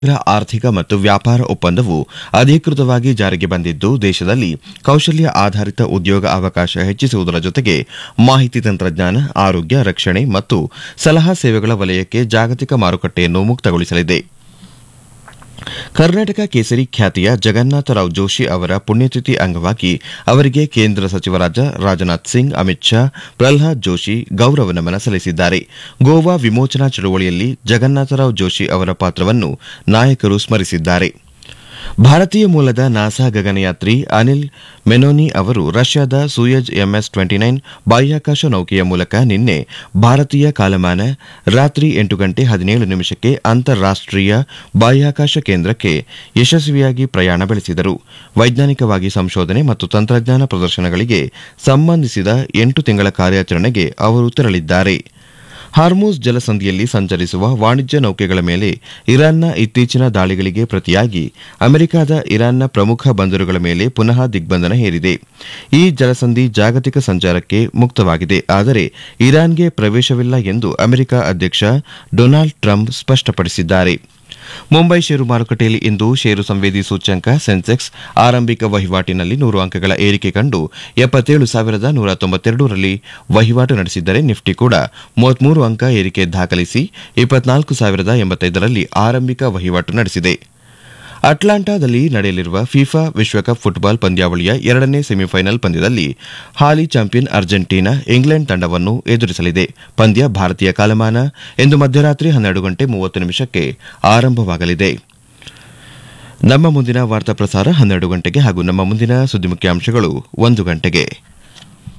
ಸಮಗ್ರ ಆರ್ಥಿಕ ಮತ್ತು ವ್ಯಾಪಾರ ಒಪ್ಪಂದವು ಅಧಿಕೃತವಾಗಿ ಜಾರಿಗೆ ಬಂದಿದ್ದು ದೇಶದಲ್ಲಿ ಕೌಶಲ್ಯ ಆಧಾರಿತ ಉದ್ಯೋಗ ಅವಕಾಶ ಹೆಚ್ಚಿಸುವುದರ ಜೊತೆಗೆ ಮಾಹಿತಿ ತಂತ್ರಜ್ಞಾನ ಆರೋಗ್ಯ ರಕ್ಷಣೆ ಮತ್ತು ಸಲಹಾ ಸೇವೆಗಳ ವಲಯಕ್ಕೆ ಜಾಗತಿಕ ಮಾರುಕಟ್ಟೆಯನ್ನು ಮುಕ್ತಗೊಳಿಸಲಿದೆ ಕರ್ನಾಟಕ ಕೇಸರಿ ಖ್ಯಾತಿಯ ಜಗನ್ನಾಥರಾವ್ ಜೋಶಿ ಅವರ ಪುಣ್ಯತಿಥಿ ಅಂಗವಾಗಿ ಅವರಿಗೆ ಕೇಂದ್ರ ಸಚಿವರಾದ ರಾಜನಾಥ್ ಸಿಂಗ್ ಅಮಿತ್ ಶಾ ಪ್ರಲ್ಹಾದ್ ಜೋಶಿ ಗೌರವ ನಮನ ಸಲ್ಲಿಸಿದ್ದಾರೆ ಗೋವಾ ವಿಮೋಚನಾ ಚಳವಳಿಯಲ್ಲಿ ಜಗನ್ನಾಥರಾವ್ ಜೋಶಿ ಅವರ ಪಾತ್ರವನ್ನು ನಾಯಕರು ಸ್ಮರಿಸಿದ್ದಾರೆ ಭಾರತೀಯ ಮೂಲದ ನಾಸಾ ಗಗನಯಾತ್ರಿ ಅನಿಲ್ ಮೆನೋನಿ ಅವರು ರಷ್ಯಾದ ಸೂಯಜ್ ಎಂಎಸ್ ಟ್ವೆಂಟಿ ನೈನ್ ಬಾಹ್ಯಾಕಾಶ ನೌಕೆಯ ಮೂಲಕ ನಿನ್ನೆ ಭಾರತೀಯ ಕಾಲಮಾನ ರಾತ್ರಿ ಎಂಟು ಗಂಟೆ ಹದಿನೇಳು ನಿಮಿಷಕ್ಕೆ ಅಂತಾರಾಷ್ಟೀಯ ಬಾಹ್ಯಾಕಾಶ ಕೇಂದ್ರಕ್ಕೆ ಯಶಸ್ವಿಯಾಗಿ ಪ್ರಯಾಣ ಬೆಳೆಸಿದರು ವೈಜ್ಞಾನಿಕವಾಗಿ ಸಂಶೋಧನೆ ಮತ್ತು ತಂತ್ರಜ್ಞಾನ ಪ್ರದರ್ಶನಗಳಿಗೆ ಸಂಬಂಧಿಸಿದ ಎಂಟು ತಿಂಗಳ ಕಾರ್ಯಾಚರಣೆಗೆ ಅವರು ತೆರಳಿದ್ದಾರೆ ಹಾರ್ಮೂಸ್ ಜಲಸಂಧಿಯಲ್ಲಿ ಸಂಚರಿಸುವ ವಾಣಿಜ್ಯ ನೌಕೆಗಳ ಮೇಲೆ ಇರಾನ್ನ ಇತ್ತೀಚಿನ ದಾಳಿಗಳಿಗೆ ಪ್ರತಿಯಾಗಿ ಅಮೆರಿಕದ ಇರಾನ್ನ ಪ್ರಮುಖ ಬಂದರುಗಳ ಮೇಲೆ ಪುನಃ ದಿಗ್ಬಂಧನ ಹೇರಿದೆ ಈ ಜಲಸಂಧಿ ಜಾಗತಿಕ ಸಂಚಾರಕ್ಕೆ ಮುಕ್ತವಾಗಿದೆ ಆದರೆ ಇರಾನ್ಗೆ ಪ್ರವೇಶವಿಲ್ಲ ಎಂದು ಅಮೆರಿಕ ಅಧ್ಯಕ್ಷ ಡೊನಾಲ್ಡ್ ಟ್ರಂಪ್ ಸ್ಪಷ್ಟಪಡಿಸಿದ್ದಾರೆ ಮುಂಬೈ ಷೇರು ಮಾರುಕಟ್ಟೆಯಲ್ಲಿ ಇಂದು ಷೇರು ಸಂವೇದಿ ಸೂಚ್ಯಂಕ ಸೆನ್ಸೆಕ್ಸ್ ಆರಂಭಿಕ ವಹಿವಾಟಿನಲ್ಲಿ ನೂರು ಅಂಕಗಳ ಏರಿಕೆ ಕಂಡು ಎಪ್ಪತ್ತೇಳು ಸಾವಿರದ ನೂರ ತೊಂಬತ್ತೆರಡರಲ್ಲಿ ವಹಿವಾಟು ನಡೆಸಿದ್ದರೆ ನಿಫ್ಟಿ ಕೂಡ ಮೂವತ್ಮೂರು ಅಂಕ ಏರಿಕೆ ದಾಖಲಿಸಿ ಇಪ್ಪತ್ನಾಲ್ಕು ಸಾವಿರದ ಎಂಬತ್ತೈದರಲ್ಲಿ ಆರಂಭಿಕ ವಹಿವಾಟು ನಡೆಸಿದೆ ಅಟ್ಲಾಂಟಾದಲ್ಲಿ ನಡೆಯಲಿರುವ ಫಿಫಾ ವಿಶ್ವಕಪ್ ಫುಟ್ಬಾಲ್ ಪಂದ್ಯಾವಳಿಯ ಎರಡನೇ ಸೆಮಿಫೈನಲ್ ಪಂದ್ಯದಲ್ಲಿ ಹಾಲಿ ಚಾಂಪಿಯನ್ ಅರ್ಜೆಂಟೀನಾ ಇಂಗ್ಲೆಂಡ್ ತಂಡವನ್ನು ಎದುರಿಸಲಿದೆ ಪಂದ್ಯ ಭಾರತೀಯ ಕಾಲಮಾನ ಇಂದು ಮಧ್ಯರಾತ್ರಿ ಹನ್ನೆರಡು ಗಂಟೆ ಮೂವತ್ತು ನಿಮಿಷಕ್ಕೆ ಆರಂಭವಾಗಲಿದೆ ನಮ್ಮ ಮುಂದಿನ ವಾರ್ತಾ ಪ್ರಸಾರ ಹನ್ನೆರಡು ಗಂಟೆಗೆ ಹಾಗೂ ನಮ್ಮ ಮುಂದಿನ ಸುದ್ದಿ ಮುಖ್ಯಾಂಶಗಳು ಒಂದು ಗಂಟೆಗೆ